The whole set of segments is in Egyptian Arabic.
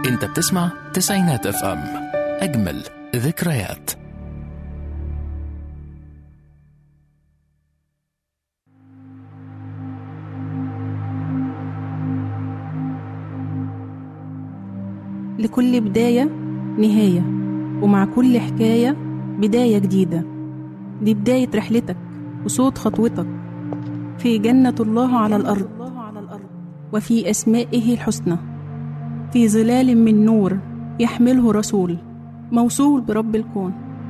انت بتسمع تسعينات اف ام اجمل ذكريات لكل بداية نهاية ومع كل حكاية بداية جديدة دي بداية رحلتك وصوت خطوتك في جنة الله على الأرض وفي أسمائه الحسنى في ظلال من نور يحمله رسول موصول برب الكون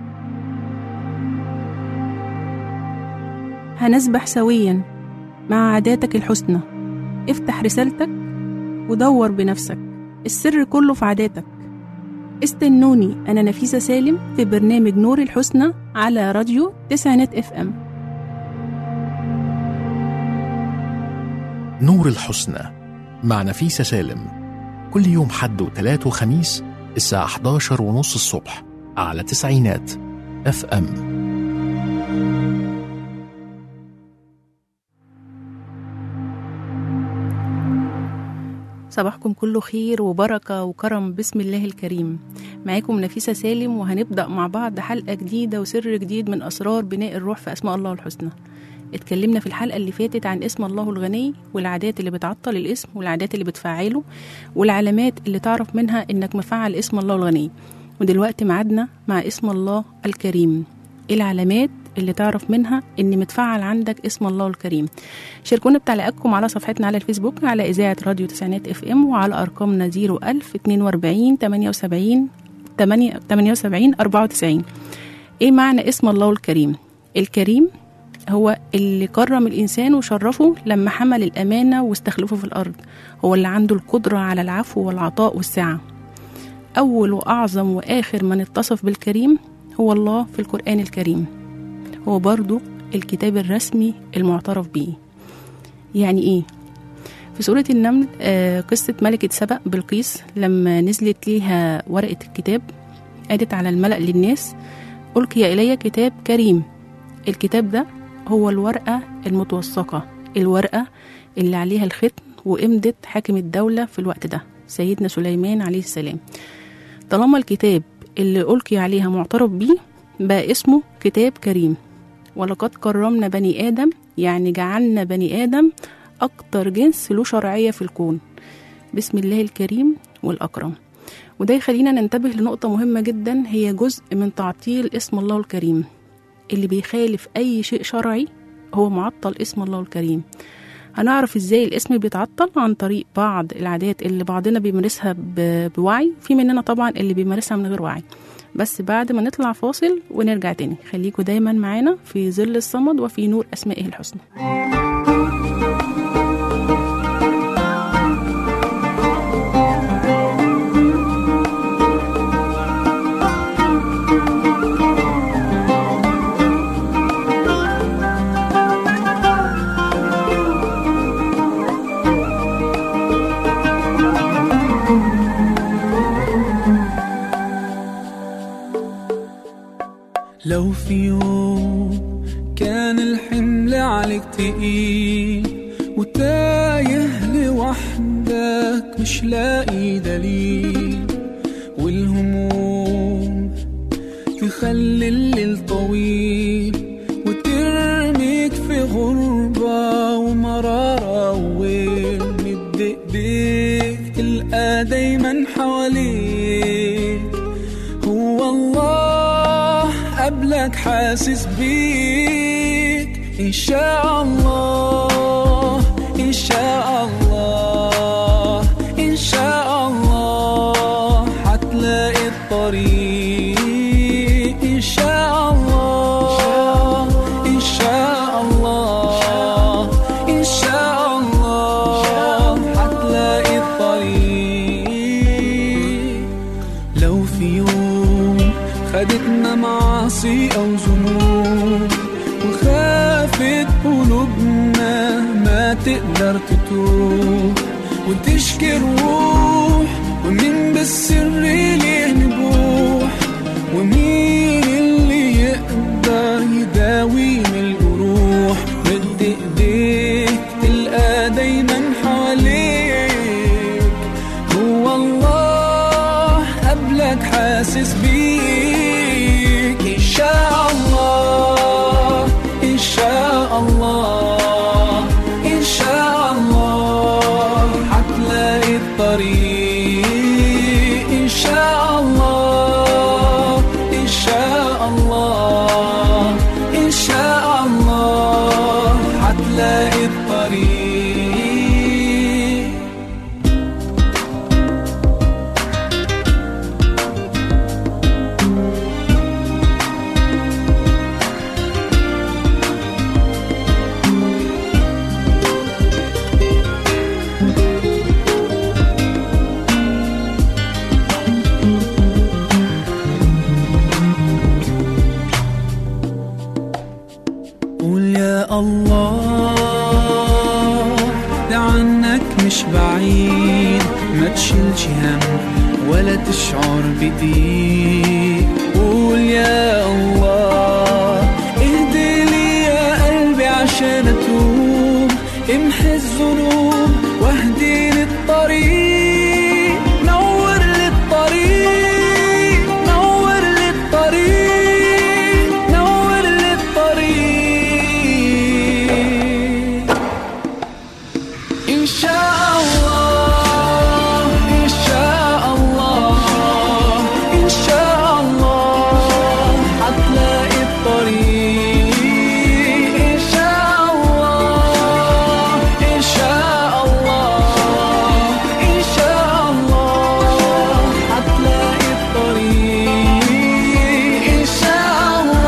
هنسبح سويا مع عاداتك الحسنى افتح رسالتك ودور بنفسك السر كله في عاداتك استنوني أنا نفيسة سالم في برنامج نور الحسنى على راديو تسعينات اف ام نور الحسنى مع نفيسة سالم كل يوم حد وتلات وخميس الساعة 11 ونص الصبح على تسعينات اف ام صباحكم كله خير وبركة وكرم بسم الله الكريم معاكم نفيسة سالم وهنبدأ مع بعض حلقة جديدة وسر جديد من أسرار بناء الروح في أسماء الله الحسنى اتكلمنا في الحلقة اللي فاتت عن اسم الله الغني والعادات اللي بتعطل الاسم والعادات اللي بتفعله والعلامات اللي تعرف منها انك مفعل اسم الله الغني ودلوقتي معادنا مع اسم الله الكريم ايه العلامات اللي تعرف منها ان متفعل عندك اسم الله الكريم شاركونا بتعليقاتكم على صفحتنا على الفيسبوك على اذاعه راديو تسعينات اف ام وعلى ارقامنا 01000 42 78 78 94 ايه معنى اسم الله الكريم الكريم هو اللي كرم الإنسان وشرفه لما حمل الأمانة واستخلفه في الأرض هو اللي عنده القدرة على العفو والعطاء والسعة أول وأعظم وآخر من اتصف بالكريم هو الله في القرآن الكريم هو برضو الكتاب الرسمي المعترف به يعني إيه؟ في سورة النمل آه قصة ملكة سبأ بلقيس لما نزلت ليها ورقة الكتاب قالت على الملأ للناس ألقي إلي كتاب كريم الكتاب ده هو الورقة المتوثقة الورقة اللي عليها الختم وإمضة حاكم الدولة في الوقت ده سيدنا سليمان عليه السلام طالما الكتاب اللي ألقي عليها معترف بيه بقى اسمه كتاب كريم ولقد كرمنا بني آدم يعني جعلنا بني آدم أكتر جنس له شرعية في الكون بسم الله الكريم والأكرم وده يخلينا ننتبه لنقطة مهمة جدا هي جزء من تعطيل اسم الله الكريم اللي بيخالف أي شيء شرعي هو معطل اسم الله الكريم هنعرف ازاي الاسم بيتعطل عن طريق بعض العادات اللي بعضنا بيمارسها ب- بوعي في مننا طبعا اللي بيمارسها من غير وعي بس بعد ما نطلع فاصل ونرجع تاني خليكوا دايما معانا في ظل الصمد وفي نور أسمائه الحسنى لو في يوم كان الحمل عليك تقيل وتايه لوحدك مش لاقي دليل والهموم تخلي الليل طويل وترميك في غربة ومرارة ومد ايديك تلقى دايما حواليك هو الله قبلك حاسس بيك إن شاء الله إن شاء الله إن شاء الله هتلاقي الطريق إن شاء الله إن شاء الله إن شاء الله هتلاقي الطريق لو في يوم خدتنا معاصي أو ذنوب وخافت قلوبنا ما تقدر تتوب وتشكي الروح ومين بالسر ليه نبوح ومين اللي يقدر يداوي من الجروح مد ايديك تلقى دايما حواليك هو الله حاسس بيك إن شاء الله إن شاء الله إن شاء الله هتلاقي الطريق إن شاء الله إن شاء الله إن شاء الله هتلاقي الطريق قول يا الله ده عنك مش بعيد ما تشيلش هم ولا تشعر بضيق قول يا الله اهدي لي يا قلبي عشان اتوب امحي الذنوب واهدي للطريق نور للطريق نور للطريق نور للطريق إن شاء الله إن شاء الله إن شاء الله هتلاقي الطريق إن شاء الله إن شاء الله إن شاء الله هتلاقي الطريق إن شاء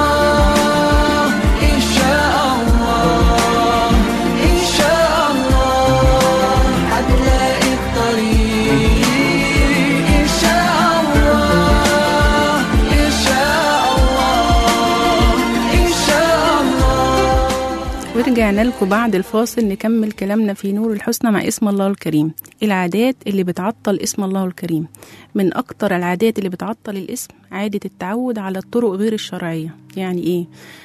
الله إن شاء الله إن شاء الله هتلاقي الطريق إن شاء الله إن شاء الله إن شاء الله ورجعنا لكم بعد الفاصل نكمل كلامنا في نور الحسنى مع اسم الله الكريم العادات اللي بتعطل اسم الله الكريم من أكتر العادات اللي بتعطل الاسم عادة التعود على الطرق غير الشرعية يعني إيه؟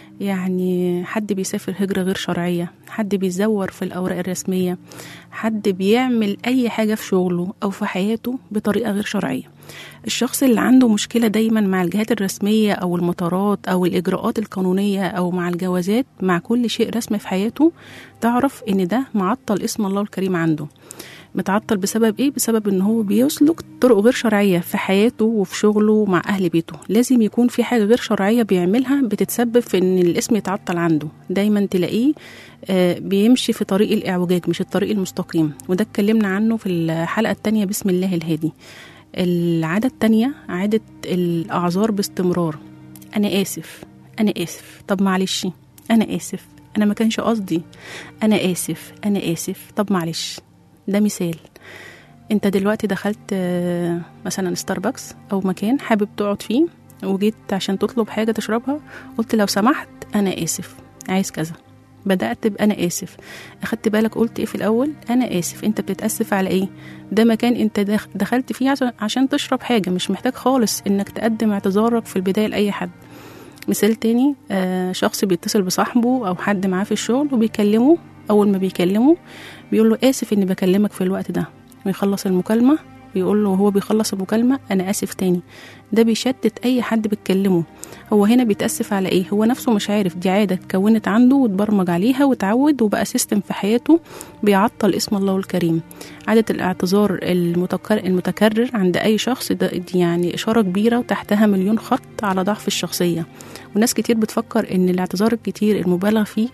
يعني حد بيسافر هجرة غير شرعية حد بيزور في الأوراق الرسمية حد بيعمل أي حاجة في شغله أو في حياته بطريقة غير شرعية الشخص اللي عنده مشكلة دايما مع الجهات الرسمية أو المطارات أو الإجراءات القانونية أو مع الجوازات مع كل شيء رسمي في حياته تعرف إن ده معطل اسم الله الكريم عنده متعطل بسبب ايه بسبب ان هو بيسلك طرق غير شرعيه في حياته وفي شغله مع اهل بيته لازم يكون في حاجه غير شرعيه بيعملها بتتسبب في ان الاسم يتعطل عنده دايما تلاقيه آه، بيمشي في طريق الاعوجاج مش الطريق المستقيم وده اتكلمنا عنه في الحلقه التانية بسم الله الهادي العاده التانية عاده الاعذار باستمرار انا اسف انا اسف طب معلش انا اسف انا ما كانش قصدي انا اسف انا اسف طب معلش ده مثال انت دلوقتي دخلت آه، مثلا ستاربكس او مكان حابب تقعد فيه وجيت عشان تطلب حاجة تشربها قلت لو سمحت انا اسف عايز كذا بدأت بأنا آسف أخدت بالك قلت إيه في الأول أنا آسف أنت بتتأسف على إيه ده مكان أنت دخ- دخلت فيه عشان- عشان تشرب حاجة مش محتاج خالص إنك تقدم اعتذارك في البداية لأي حد مثال تاني آه شخص بيتصل بصاحبه أو حد معاه في الشغل وبيكلمه أول ما بيكلمه بيقول له آسف إني بكلمك في الوقت ده ويخلص المكالمة بيقول له وهو بيخلص المكالمة أنا آسف تاني ده بيشتت أي حد بيتكلمه هو هنا بيتأسف على إيه هو نفسه مش عارف دي عادة اتكونت عنده واتبرمج عليها وتعود وبقى سيستم في حياته بيعطل اسم الله الكريم عادة الاعتذار المتكرر, المتكرر عند أي شخص ده دي يعني إشارة كبيرة وتحتها مليون خط على ضعف الشخصية وناس كتير بتفكر إن الاعتذار الكتير المبالغ فيه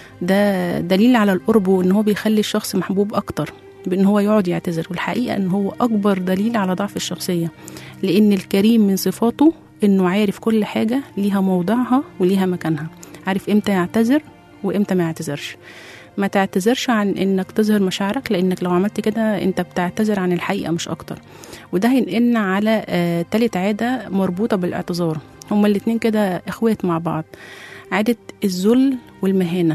ده دليل على القرب وإن هو بيخلي الشخص محبوب أكتر بإن هو يقعد يعتذر والحقيقة إن هو أكبر دليل على ضعف الشخصية لأن الكريم من صفاته إنه عارف كل حاجة ليها موضعها وليها مكانها عارف إمتى يعتذر وإمتى ما يعتذرش ما تعتذرش عن انك تظهر مشاعرك لانك لو عملت كده انت بتعتذر عن الحقيقه مش اكتر وده هينقلنا على آه تالت عاده مربوطه بالاعتذار هما الاتنين كده اخوات مع بعض عاده الذل والمهانه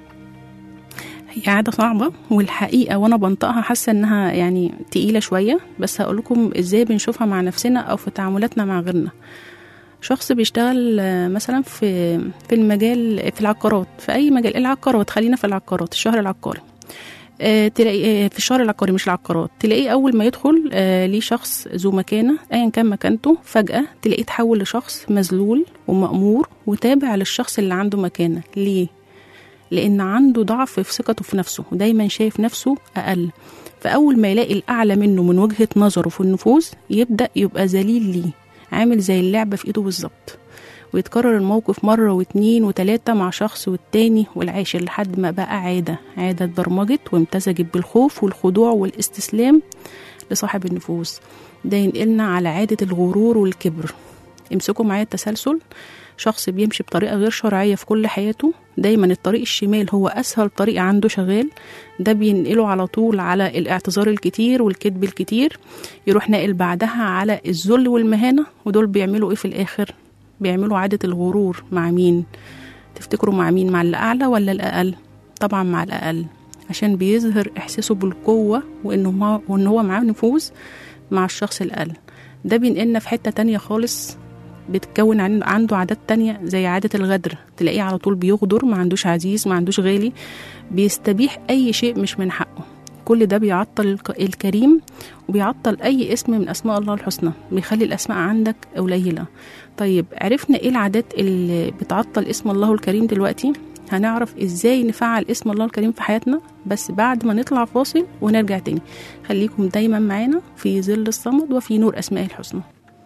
هي عادة صعبة والحقيقة وأنا بنطقها حاسة إنها يعني تقيلة شوية بس هقول لكم إزاي بنشوفها مع نفسنا أو في تعاملاتنا مع غيرنا شخص بيشتغل آه، مثلا في في المجال في العقارات في أي مجال العقارات خلينا في العقارات الشهر العقاري آه، تلاقي آه، في الشهر العقاري مش العقارات تلاقيه اول ما يدخل آه، ليه شخص ذو مكانه ايا كان مكانته فجاه تلاقيه تحول لشخص مذلول ومأمور وتابع للشخص اللي عنده مكانه ليه لان عنده ضعف في ثقته في نفسه ودايما شايف نفسه اقل فاول ما يلاقي الاعلى منه من وجهه نظره في النفوذ يبدا يبقى ذليل ليه عامل زي اللعبه في ايده بالظبط ويتكرر الموقف مرة واتنين وتلاتة مع شخص والتاني والعاشر لحد ما بقى عادة عادة اتبرمجت وامتزجت بالخوف والخضوع والاستسلام لصاحب النفوذ ده ينقلنا على عادة الغرور والكبر امسكوا معايا التسلسل شخص بيمشي بطريقة غير شرعية في كل حياته دايما الطريق الشمال هو أسهل طريق عنده شغال ده بينقله على طول على الاعتذار الكتير والكذب الكتير يروح ناقل بعدها على الذل والمهانة ودول بيعملوا ايه في الآخر بيعملوا عادة الغرور مع مين تفتكروا مع مين مع الأعلى ولا الأقل طبعا مع الأقل عشان بيظهر إحساسه بالقوة وإنه ما وإن هو معاه نفوذ مع الشخص الأقل ده بينقلنا في حتة تانية خالص بتكون عن- عنده عادات تانية زي عادة الغدر تلاقيه على طول بيغدر ما عندوش عزيز ما عندوش غالي بيستبيح أي شيء مش من حقه كل ده بيعطل الك- الكريم وبيعطل أي اسم من أسماء الله الحسنى بيخلي الأسماء عندك قليلة طيب عرفنا إيه العادات اللي بتعطل اسم الله الكريم دلوقتي هنعرف ازاي نفعل اسم الله الكريم في حياتنا بس بعد ما نطلع فاصل ونرجع تاني خليكم دايما معانا في ظل الصمد وفي نور اسماء الحسنى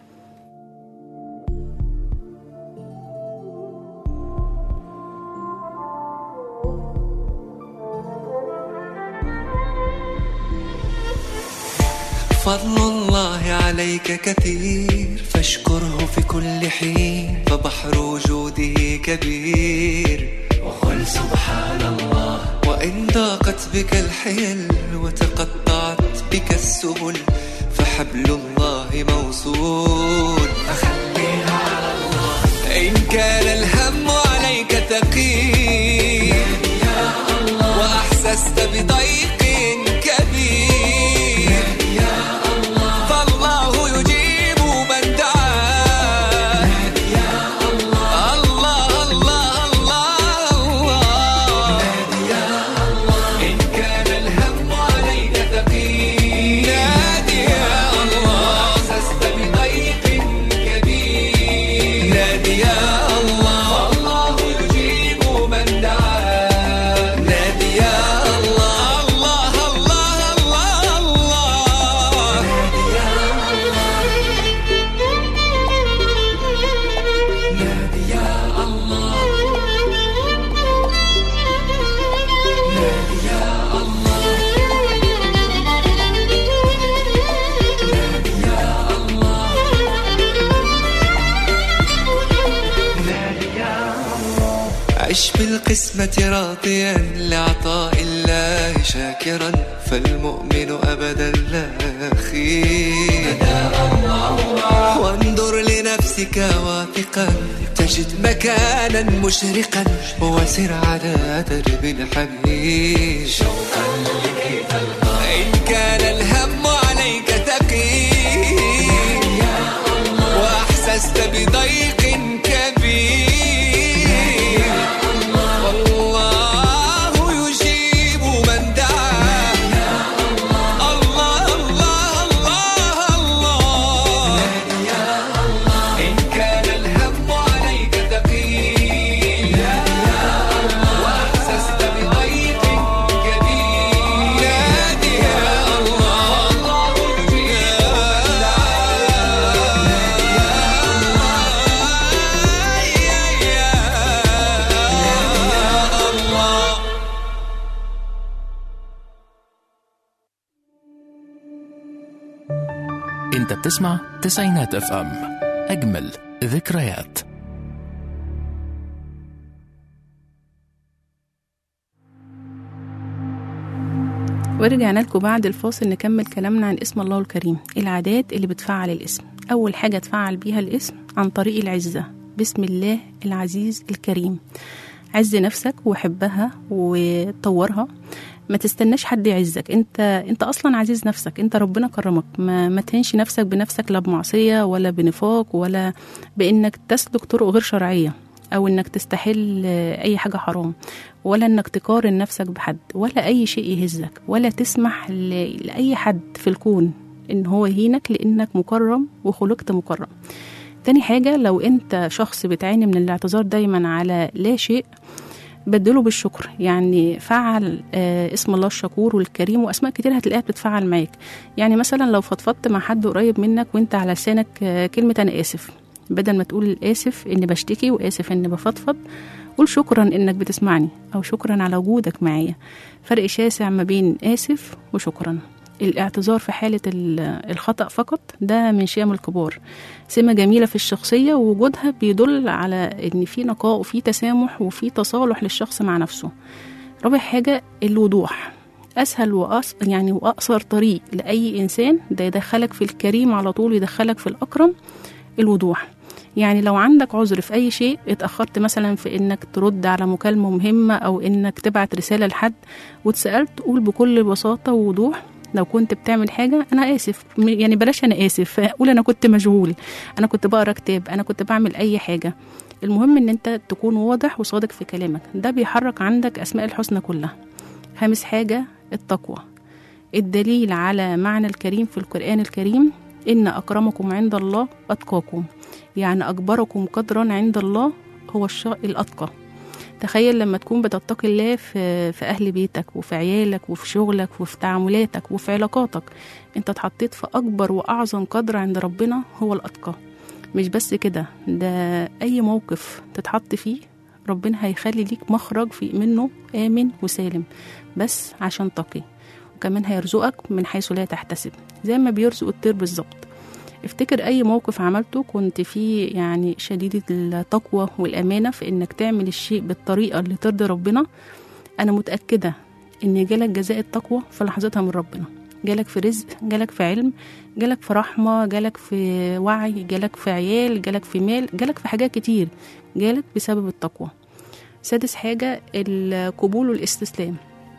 فضل الله عليك كثير فاشكره في كل حين فبحر وجوده كبير وقل سبحان الله وإن ضاقت بك الحيل وتقطعت بك السبل فحبل الله موصول فخليها على الله إن كان الهم عليك ثقيل وأحسست بضيق كبير فالله يجيب من دعاه الله الله الله الله إن كان الهم عليك ثقيل نادي يا الله أحسست بضيق كبير نادي يا الله الله يجيب من دعاه نادي يا الله الله الله الله الله نادي يا الله نادي يا الله نادي يا الله نادي يا الله عش بالقسمة راضيا لعطاء الله شاكرا فالمؤمن أبدا لا يخيب وانظر لنفسك واثقا تجد مكانا مشرقا وسر على درب الحبيب شوقا لكي تلقى إن كان الهم عليك ثقيل وأحسست بضيق كبير والله يجيب من دعاه الله الله الله الله إن كان الهم عليك ثقيل وأحسست بضيق كبير نادي يا الله الله يجيب من دعاه الله انت بتسمع تسعينات اف ام اجمل ذكريات ورجعنا لكم بعد الفاصل نكمل كلامنا عن اسم الله الكريم العادات اللي بتفعل الاسم أول حاجة تفعل بيها الاسم عن طريق العزة بسم الله العزيز الكريم عز نفسك وحبها وطورها ما تستناش حد يعزك انت انت اصلا عزيز نفسك انت ربنا كرمك ما, ما تهنش نفسك بنفسك لا بمعصيه ولا بنفاق ولا بانك تسلك طرق غير شرعيه او انك تستحل آه، اي حاجه حرام ولا انك تقارن نفسك بحد ولا اي شيء يهزك ولا تسمح ل- لاي حد في الكون ان هو يهينك لانك مكرم وخلقت مكرم تاني حاجة لو انت شخص بتعاني من الاعتذار دايما على لا شيء بدله بالشكر يعني فعل آه اسم الله الشكور والكريم واسماء كتير هتلاقيها بتتفعل معاك يعني مثلا لو فضفضت مع حد قريب منك وانت على لسانك آه كلمة انا اسف بدل ما تقول اسف اني بشتكي واسف اني بفضفض قول شكرا انك بتسمعني او شكرا على وجودك معايا فرق شاسع ما بين اسف وشكرا الاعتذار في حالة ال- الخطأ فقط ده من شيم الكبار سمة جميلة في الشخصية ووجودها بيدل على إن في نقاء وفي تسامح وفي تصالح للشخص مع نفسه رابع حاجة الوضوح أسهل وأص... يعني وأقصر طريق لأي إنسان ده يدخلك في الكريم على طول يدخلك في الأكرم الوضوح يعني لو عندك عذر في أي شيء اتأخرت مثلا في إنك ترد على مكالمة مهمة أو إنك تبعت رسالة لحد واتسألت قول بكل بساطة ووضوح لو كنت بتعمل حاجة أنا آسف م- يعني بلاش أنا آسف قول أنا كنت مشغول أنا كنت بقرا كتاب أنا كنت بعمل أي حاجة المهم إن أنت تكون واضح وصادق في كلامك ده بيحرك عندك أسماء الحسنى كلها خامس حاجة التقوى الدليل على معنى الكريم في القرآن الكريم إن أكرمكم عند الله أتقاكم يعني أكبركم قدرا عند الله هو الش... الأتقى تخيل لما تكون بتتقي الله في, في أهل بيتك وفي عيالك وفي شغلك وفي تعاملاتك وفي علاقاتك انت اتحطيت في أكبر وأعظم قدر عند ربنا هو الأتقى مش بس كده ده أي موقف تتحط فيه ربنا هيخلي ليك مخرج في منه آمن وسالم بس عشان تقي وكمان هيرزقك من حيث لا تحتسب زي ما بيرزق الطير بالظبط افتكر اي موقف عملته كنت فيه يعني شديد التقوى والامانه في انك تعمل الشيء بالطريقه اللي ترضي ربنا انا متاكده ان جالك جزاء التقوى في لحظتها من ربنا جالك في رزق جالك في علم جالك في رحمه جالك في وعي جالك في عيال جالك في مال جالك في حاجات كتير جالك بسبب التقوى سادس حاجه القبول والاستسلام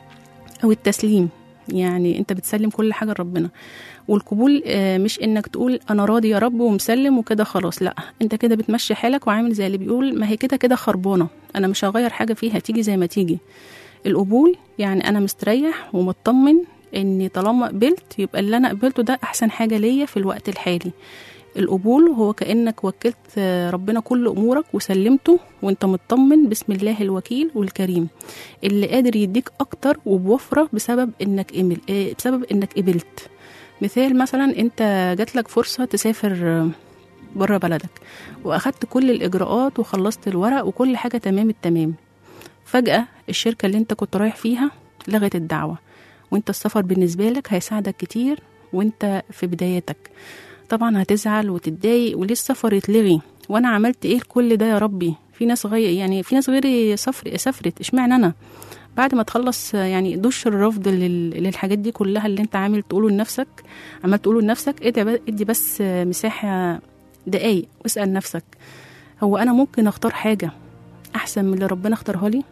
او التسليم يعني انت بتسلم كل حاجه لربنا والقبول آه، مش انك تقول انا راضي يا رب ومسلم وكده خلاص لا انت كده بتمشي حالك وعامل زي اللي بيقول ما هي كده كده خربانه انا مش هغير حاجه فيها تيجي زي ما تيجي القبول يعني انا مستريح ومطمن اني طالما قبلت يبقى اللي انا قبلته ده احسن حاجه ليا في الوقت الحالي القبول هو كانك وكلت آه، ربنا كل امورك وسلمته وانت مطمن بسم الله الوكيل والكريم اللي قادر يديك اكتر وبوفره بسبب انك قبل آه، بسبب انك قبلت مثال مثلا انت جاتلك فرصه تسافر بره بلدك واخدت كل الاجراءات وخلصت الورق وكل حاجه تمام التمام فجاه الشركه اللي انت كنت رايح فيها لغت الدعوه وانت السفر بالنسبه لك هيساعدك كتير وانت في بداياتك طبعا هتزعل وتتضايق وليه السفر يتلغي وانا عملت ايه لكل ده يا ربي في ناس غير يعني في ناس غيري سفر سافرت اشمعنى انا بعد ما تخلص يعني دش الرفض لل- للحاجات دي كلها اللي انت عامل تقوله لنفسك عمال تقوله لنفسك ادي ب- ادي بس مساحه دقايق واسال نفسك هو انا ممكن اختار حاجه احسن من اللي ربنا اختارها لي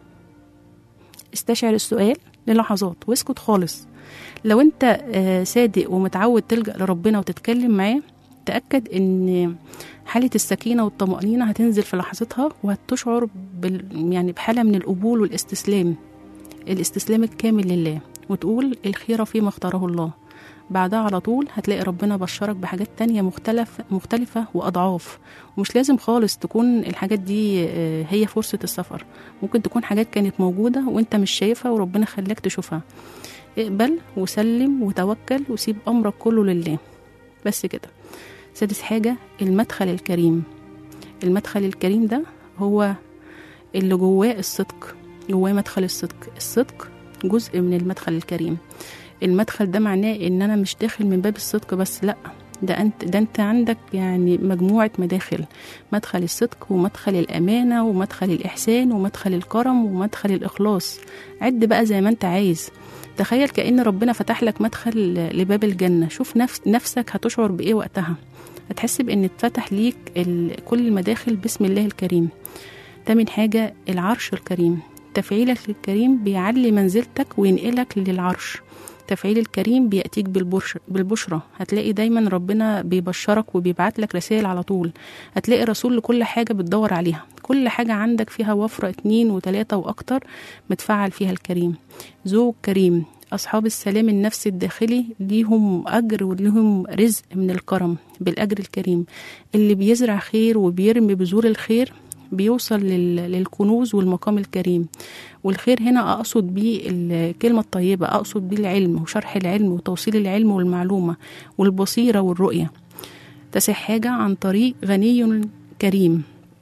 استشعر السؤال للحظات واسكت خالص لو انت آه، صادق ومتعود تلجأ لربنا وتتكلم معاه تأكد ان حالة السكينة والطمأنينة هتنزل في لحظتها وهتشعر بال يعني بحالة من القبول والاستسلام الاستسلام الكامل لله وتقول الخيرة فيما اختاره الله بعدها على طول هتلاقي ربنا بشرك بحاجات تانية مختلف مختلفة وأضعاف ومش لازم خالص تكون الحاجات دي آه، هي فرصة السفر ممكن تكون حاجات كانت موجودة وانت مش شايفها وربنا خلاك تشوفها اقبل وسلم وتوكل وسيب أمرك كله لله بس كده سادس حاجة المدخل الكريم المدخل الكريم ده هو اللي جواه الصدق جواه مدخل الصدق الصدق جزء من المدخل الكريم المدخل ده معناه ان انا مش داخل من باب الصدق بس لا ده انت ده انت عندك يعني مجموعه مداخل مدخل الصدق ومدخل الامانه ومدخل الاحسان ومدخل الكرم ومدخل الاخلاص عد بقى زي ما انت عايز تخيل كأن ربنا فتح لك مدخل لباب الجنة شوف نفس نفسك هتشعر بإيه وقتها هتحس بإن اتفتح ليك ال- كل المداخل بسم الله الكريم تامن حاجة العرش الكريم تفعيلك للكريم بيعلي منزلتك وينقلك للعرش تفعيل الكريم بيأتيك بالبشر بالبشرة هتلاقي دايما ربنا بيبشرك وبيبعت لك رسائل على طول هتلاقي رسول لكل حاجة بتدور عليها كل حاجة عندك فيها وفرة اتنين وتلاتة وأكتر متفعل فيها الكريم زوج كريم أصحاب السلام النفسي الداخلي ليهم أجر وليهم رزق من الكرم بالأجر الكريم اللي بيزرع خير وبيرمي بذور الخير بيوصل لل- للكنوز والمقام الكريم والخير هنا أقصد بيه الكلمة الطيبة أقصد بيه العلم وشرح العلم وتوصيل العلم والمعلومة والبصيرة والرؤية تسع حاجة عن طريق غني كريم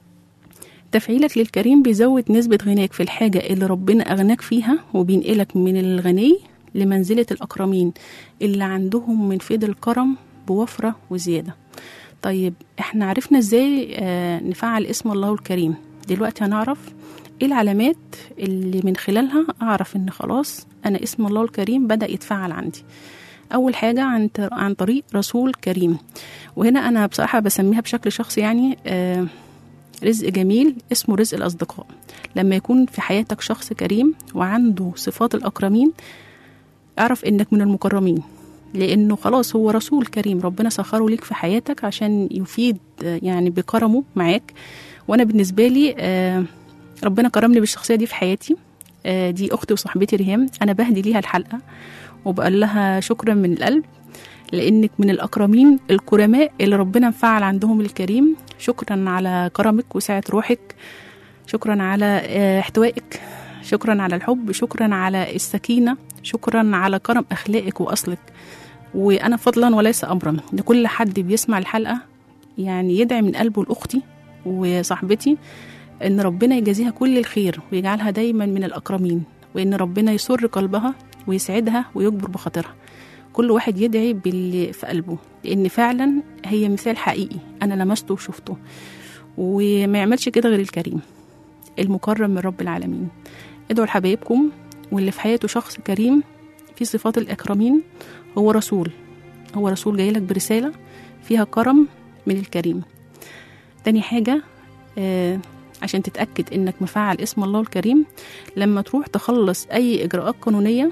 تفعيلك للكريم بيزود نسبة غناك في الحاجة اللي ربنا أغناك فيها وبينقلك من الغني لمنزلة الأكرمين اللي عندهم من فيض الكرم بوفرة وزيادة طيب احنا عرفنا ازاي آه نفعل اسم الله الكريم دلوقتي هنعرف ايه العلامات اللي من خلالها اعرف ان خلاص انا اسم الله الكريم بدأ يتفعل عندي اول حاجة عن تر- عن طريق رسول كريم وهنا انا بصراحة بسميها بشكل شخصي يعني آه رزق جميل اسمه رزق الأصدقاء لما يكون في حياتك شخص كريم وعنده صفات الأكرمين اعرف إنك من المكرمين لأنه خلاص هو رسول كريم ربنا سخره ليك في حياتك عشان يفيد آه، يعني بكرمه معاك وأنا بالنسبة لي آه، ربنا كرمني بالشخصية دي في حياتي آه، دي أختي وصاحبتي ريهام أنا بهدي ليها الحلقة وبقول لها شكرا من القلب لانك من الاكرمين الكرماء اللي ربنا مفعل عندهم الكريم شكرا على كرمك وسعه روحك شكرا على آه، احتوائك شكرا على الحب شكرا على السكينه شكرا على كرم اخلاقك واصلك وانا فضلا وليس امرا لكل حد بيسمع الحلقه يعني يدعي من قلبه لاختي وصاحبتي ان ربنا يجازيها كل الخير ويجعلها دايما من الاكرمين وان ربنا يسر قلبها ويسعدها ويجبر بخاطرها كل واحد يدعي باللي في قلبه لان فعلا هي مثال حقيقي انا لمسته وشفته وما يعملش كده غير الكريم المكرم من رب العالمين ادعوا لحبايبكم واللي في حياته شخص كريم في صفات الاكرمين هو رسول هو رسول جاي لك برساله فيها كرم من الكريم تاني حاجه آه عشان تتاكد انك مفعل اسم الله الكريم لما تروح تخلص اي اجراءات قانونيه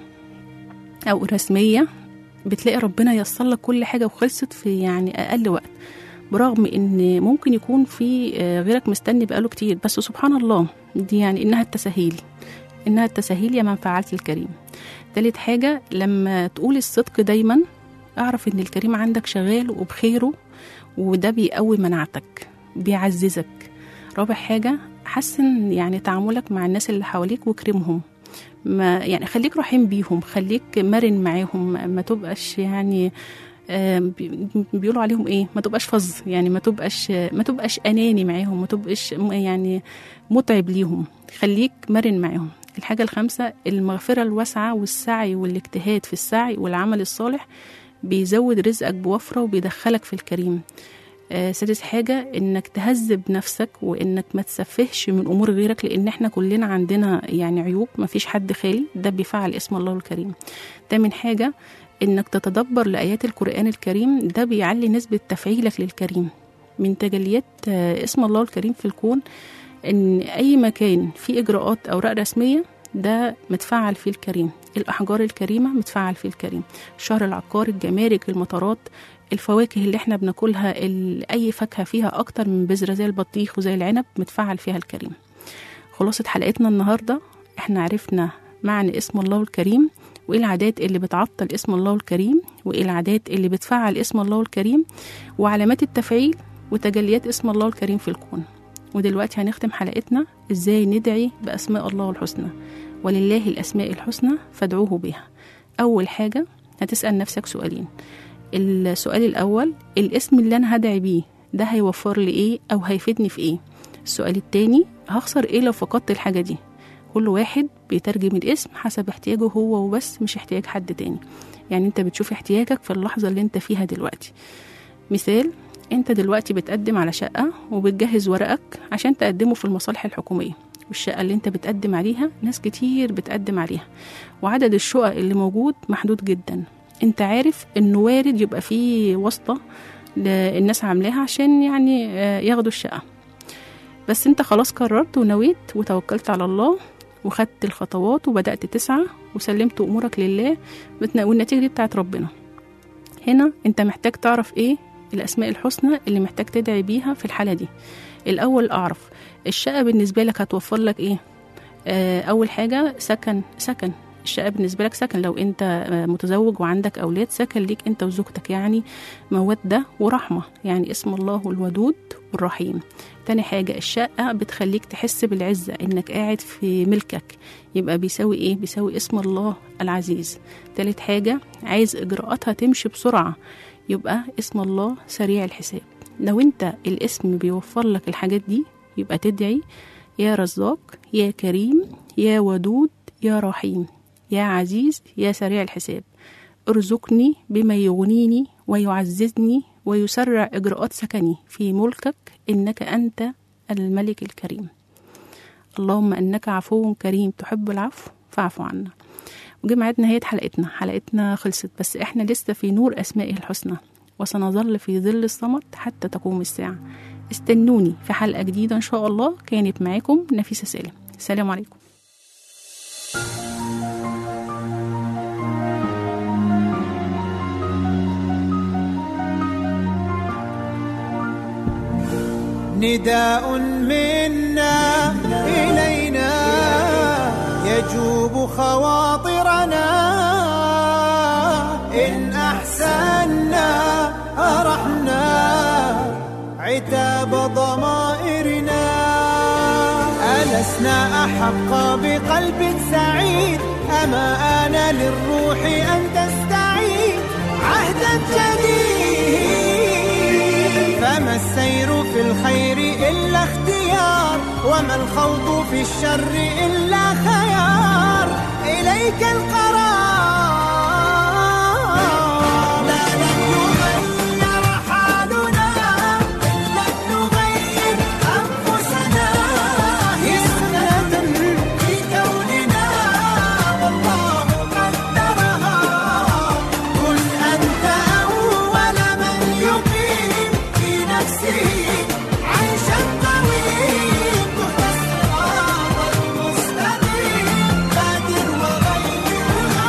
او رسميه بتلاقي ربنا ييسر لك كل حاجه وخلصت في يعني اقل وقت برغم ان ممكن يكون في آه، غيرك مستني بقاله كتير بس سبحان الله دي يعني انها التساهيل انها التساهيل يا من فعلت الكريم تالت حاجه لما تقول الصدق دايما اعرف ان الكريم عندك شغال وبخيره وده بيقوي مناعتك بيعززك رابع حاجه حسن يعني تعاملك مع الناس اللي حواليك واكرمهم ما يعني خليك رحيم بيهم خليك مرن معاهم ما تبقاش يعني آه، بي- بيقولوا عليهم ايه ما تبقاش فظ يعني ما تبقاش ما تبقاش اناني معاهم ما تبقاش م- يعني متعب ليهم خليك مرن معاهم الحاجة الخامسة المغفرة الواسعة والسعي والاجتهاد في السعي والعمل الصالح بيزود رزقك بوفرة وبيدخلك في الكريم آه، سادس حاجة انك تهذب نفسك وانك ما تسفهش من امور غيرك لان احنا كلنا عندنا يعني عيوب ما فيش حد خالي ده بيفعل اسم الله الكريم تامن حاجة انك تتدبر لآيات القرآن الكريم ده بيعلي نسبة تفعيلك للكريم من تجليات آه، اسم الله الكريم في الكون ان اي مكان فيه اجراءات اوراق رسمية ده متفعل فيه الكريم الأحجار الكريمة متفعل فيه الكريم الشهر العقاري الجمارك المطارات الفواكه اللي احنا بناكلها ال- أي فاكهة فيها أكتر من بذرة زي البطيخ وزي العنب متفعل فيها الكريم خلاصة حلقتنا النهاردة احنا عرفنا معنى اسم الله الكريم وايه العادات اللي بتعطل اسم الله الكريم وايه العادات اللي بتفعل اسم الله الكريم وعلامات التفعيل وتجليات اسم الله الكريم في الكون ودلوقتي هنختم حلقتنا ازاي ندعي باسماء الله الحسنى ولله الاسماء الحسنى فادعوه بها اول حاجه هتسال نفسك سؤالين السؤال الاول الاسم اللي انا هدعي بيه ده هيوفر لي ايه او هيفيدني في ايه السؤال التاني هخسر ايه لو فقدت الحاجه دي كل واحد بيترجم الاسم حسب احتياجه هو وبس مش احتياج حد تاني يعني انت بتشوف احتياجك في اللحظه اللي انت فيها دلوقتي مثال انت دلوقتي بتقدم على شقه وبتجهز ورقك عشان تقدمه في المصالح الحكوميه والشقه اللي انت بتقدم عليها ناس كتير بتقدم عليها وعدد الشقق اللي موجود محدود جدا انت عارف انه وارد يبقى فيه واسطه الناس عاملاها عشان يعني آه، ياخدوا الشقه بس انت خلاص قررت ونويت وتوكلت على الله وخدت الخطوات وبدأت تسعى وسلمت امورك لله بتنا- والنتيجه دي بتاعت ربنا هنا انت محتاج تعرف ايه الاسماء الحسنى اللي محتاج تدعي بيها في الحاله دي الاول اعرف الشقه بالنسبه لك هتوفر لك ايه آه اول حاجه سكن سكن الشقه بالنسبه لك سكن لو انت آه، متزوج وعندك اولاد سكن ليك انت وزوجتك يعني موده ورحمه يعني اسم الله الودود والرحيم تاني حاجة الشقة بتخليك تحس بالعزة إنك قاعد في ملكك يبقى بيساوي إيه؟ بيساوي اسم الله العزيز تالت حاجة عايز إجراءاتها تمشي بسرعة يبقى اسم الله سريع الحساب لو انت الاسم بيوفر لك الحاجات دي يبقى تدعي يا رزاق يا كريم يا ودود يا رحيم يا عزيز يا سريع الحساب ارزقني بما يغنيني ويعززني ويسرع إجراءات سكني في ملكك إنك أنت الملك الكريم اللهم إنك عفو كريم تحب العفو فاعف عنا وجه ميعاد نهاية حلقتنا حلقتنا خلصت بس إحنا لسه في نور أسمائه الحسنى وسنظل في ظل الصمت حتى تقوم الساعة استنوني في حلقة جديدة إن شاء الله كانت معاكم نفيسة سالم السلام عليكم نداء منا إلينا يجوب خواطرنا إن أحسنا أرحنا عتاب ضمائرنا ألسنا أحق بقلب سعيد أما آن للروح أن تستعيد عهدا جديد فما السير في الخير إلا اختيار وما الخوض في الشر إلا خيار إليك القرار لا لن يغير حالنا إلا أن نغير أنفسنا هي سنة في كوننا والله قدرها كن أنت أول من يقيم في نفسه عيشا طويل تحت الصراط المستقيم بادر وغيرها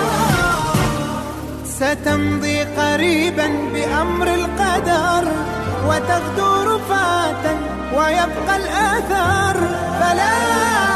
ستمضي قريبا بأمر القدر وتغدو رفاتا ويبقى الآثار فلا